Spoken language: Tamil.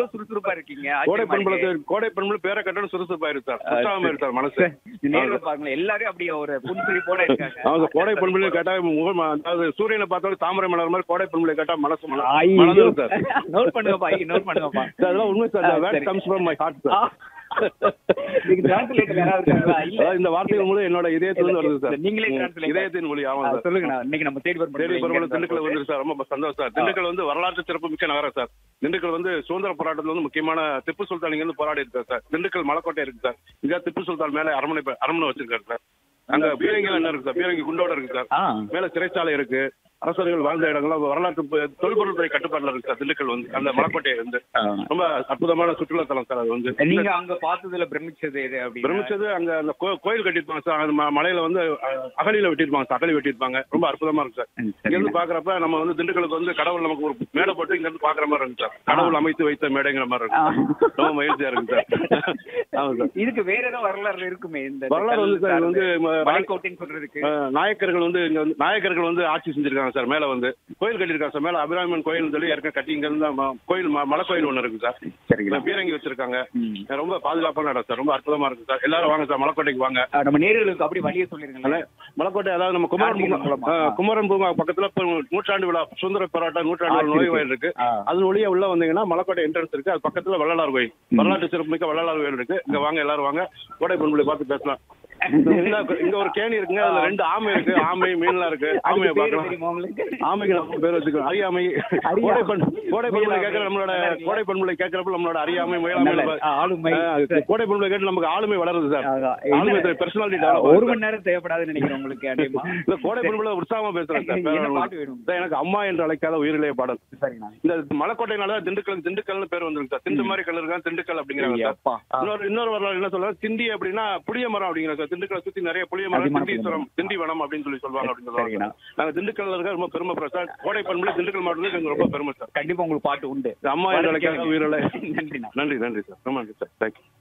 இவ்வளவு சுறுசுறுப்பா இருக்கீங்க கோடை ஆச்சரியமா பண்புல இருக்கு. கோடை பண்புல பேரை கட்டணும் சுறுசுறுப்பாயிரு சார் உற்சாகமா இருக்கு சார் மனசு நேர்ல பாருங்களேன் எல்லாரும் அப்படியே ஒரு புன்சிரிப்போட இருக்காங்க அவங்க கோடை பண்புல கேட்டா முகம் அதாவது சூரியனை பார்த்தாலும் தாமரை மலர் மாதிரி கோடை பண்புல கேட்டா மனசு மல- ஐயோ. மலர்ந்துரும் சார் நோட் பண்ணுங்கப்பா நோட் பண்ணுங்கப்பா சார், அதெல்லாம் உண்மை சார் ஆ, வேர்ட் சரி. கம்ஸ் ஃப்ரம் மை ஹார்ட் ஆ. சார் இதுக்கு translator யாராவது இருக்காங்களா? இல்ல. அதாவது இந்த வார்த்தைகள் மூலம் என்னோட இதயத்திலிருந்து வருது சார் நீங்களே translate. இதயத்தின் மொழி ஆமா ஆ, சார் சொல்லுங்க நான் இன்னைக்கு நம்ம தேடி வரும் தேடி பெருமளவு திண்டுக்கல் வந்து சார் ரொம்ப சந்தோஷம் சார் திண்டுக்கல் வந்து வரலாற்று சிறப்பு மிக்க நகரம் சார் திண்டுக்கல் வந்து சுதந்திர போராட்டத்துல வந்து முக்கியமான திப்பு சுல்தான் இங்க இருந்து போராடி இருக்காரு சார் திண்டுக்கல் மலைக்கோட்டை இருக்கு சார் இங்க திப்பு சுல்தான் மேல அரண்மனை ப- அரண்மனை வச்சிருக்காரு சார் அங்க பீரங்கி என்ன இருக்கு சார் பீரங்கி குண்டோட இருக்கு சார் ஆ மேல சிறைச்சாலை இருக்கு அரசர்கள் வாழ்ந்த இடங்கள்லாம் வரலாற்று ப- தொல்பொருள் துறை கட்டுப்பாடுல இருக்கு சார் திண்டுக்கல் வந்து அந்த மலைக்கோட்டை வந்து ஆ. ரொம்ப அற்புதமான சுற்றுலாத்தலம் சார் அது வந்து நீங்க அங்க பார்த்ததுல பிரமிச்சது எது அப்படின்னு பிரமிச்சது அங்க அந்த கோ- கோயில் கட்டிருப்பாங்க சார் அந்த ம- மலையில வந்து அஹ், அகழியில வெட்டிருப்பாங்க சார் அகழி வெட்டிருப்பாங்க ரொம்ப அற்புதமா இருக்கு சார் ம், இங்க சரிங்க. இருந்து பாக்குறப்ப நம்ம வந்து திண்டுக்கலுக்கு வந்து கடவுள் நமக்கு ஒரு மேடை போட்டு இங்க இருந்து பாக்குற மாதிரி இருக்கு சார் கடவுள் அமைத்து வைத்த மேடைங்கிற மாதிரி இருக்கு ஆ. ரொம்ப மகிழ்ச்சியா இருக்கு சார் ஆமா சார் இதுக்கு வேற ஏதோ வரலாறு இருக்குமே இந்த வரலாறு வந்து சார் இது வந்து ம- மலைக்கோட்டைன்னு சொல்றதுக்கு அஹ், நாயக்கர்கள் வந்து இங்க வந்து நாயக்கர்கள் வந்து ஆட்சி செஞ்சிருக்காங்க சார் மேல வந்து கோயில் கட்டியிருக்காங்க சார் மேல அபிராமன் கோயில் சொல்லி ஏற்கனவே கட்டி இங்க இருந்து ம- கோயில் ம- மலை கோயில் ஒண்ணு இருக்கு சார் சரிங்களா பீரங்கி வச்சிருக்காங்க ம். ரொம்ப பாதுகாப்பான இடம் சார் ரொம்ப அற்புதமா இருக்கு சார் எல்லாரும் வாங்க சார் மலைக்கோட்டைக்கு வாங்க ஆ, நம்ம நேர்களுக்கு அப்படி வழியே சொல்லிருங்களேன் மலைக்கோட்டை அதாவது நம்ம குமரன் கார்த்திகை பூங்கா மூலமா. ஆ, குமரன் பூங்கா பக்கத்துல இப்ப நூற்றாண்டு விழா சுதந்திர போராட்டம் நூற்றாண்டு ஆ, விழா இருக்கு. நுழைவு வாயில் இருக்கு ஆ. அது வழியா உள்ள வந்தீங்கன்னா மலைக்கோட்டை என்ட்ரன்ஸ் இருக்கு அது பக்கத்துல வள்ளலார் கோயில் வரலாற்று சிறப்புமிக்க வள்ளலார் கோயில் இருக்கு இங்க வாங்க எல்லாரும் வாங்க கோடை பொன்முலை பார்த்து பேசலாம் இந்த- இங்க ஒரு கேணி இருக்குங்க அதுல ரெண்டு ஆமை இருக்கு ஆமை மீன்லாம் இருக்கு ஆமையை அதுக்கு பேரு பார்க்கலாம் தெரியுமா உங்களுக்கு ஆமைக்கு நம்ம பேர் வச்சுக்கோம் அறியாமை அறியாமை. கோடை பண் கோடை பண்புலை முயலாமை. கேட்கற நம்மளோட நல்லா இருக்குல்ல? கோடை பண்புலை கேட்கறப்ப நம்மளோட அறியாமை நல்ல, முயலாமை ஆ, ஆளுமை. ஆ, அது கோடை பண்புலை கேட்டு நமக்கு ஆளுமை வளருது சார் ஆகா. ஆளுமை இல்ல, பெர்சனாலிட்டி ஆ, டெவலப் ஒரு மணி நேரம் தேவைப்படாதுன்னு நினைக்கிறேன் உங்களுக்கு அதிகமா இல்ல கோடை பண்புல உற்சாகமா பேசுறேன் சார் என்ன பாட்டு வேணும் சார், எனக்கு அம்மா என்று அழைக்காத உயிரிலே பாடல் சரிண்ணா இந்த மலைக்கோட்டையினால தான் திண்டுக்கல் திண்டுக்கல்னு பேர் வந்திருக்கு சார் திண்டு மாதிரி கல் இருக்கா திண்டுக்கல் அப்படிங்கிறாங்க சார் அப்பா ஆ. இன்னொரு இன்னொரு வரலாறு என்ன சொல்றாங்க திண்டி அப்படின்னா புளிய மரம் அப்படிங்கிறாங்க சார் திண்டுக்கலை சுத்தி நிறைய புளிய மரம் அதிகமான திண்டீஸ்வரம் திண்டி வனம் அப்படின்னு சொல்லி சொல்லுவாங்க அப்படின்னு சொல்லுவாங்க சரிங்கண்ணா. நாங்க திண்டுக்கல்ல இருக்க ரொம்ப பெருமை சார் கோடை பண்புல திண்டுக்கல் மாவட்டத்துக்கு எங்களுக்கு ரொம்ப பெருமை சார் கண்டிப்பா உங்களுக்கு பாட்டு உண்டு அம்மா என்று அழைக்காத உயிரிலே நன்றிண்ணா நன்றி நன்றி சார் ரொம்ப நன்றி சார் தேங்க்யூ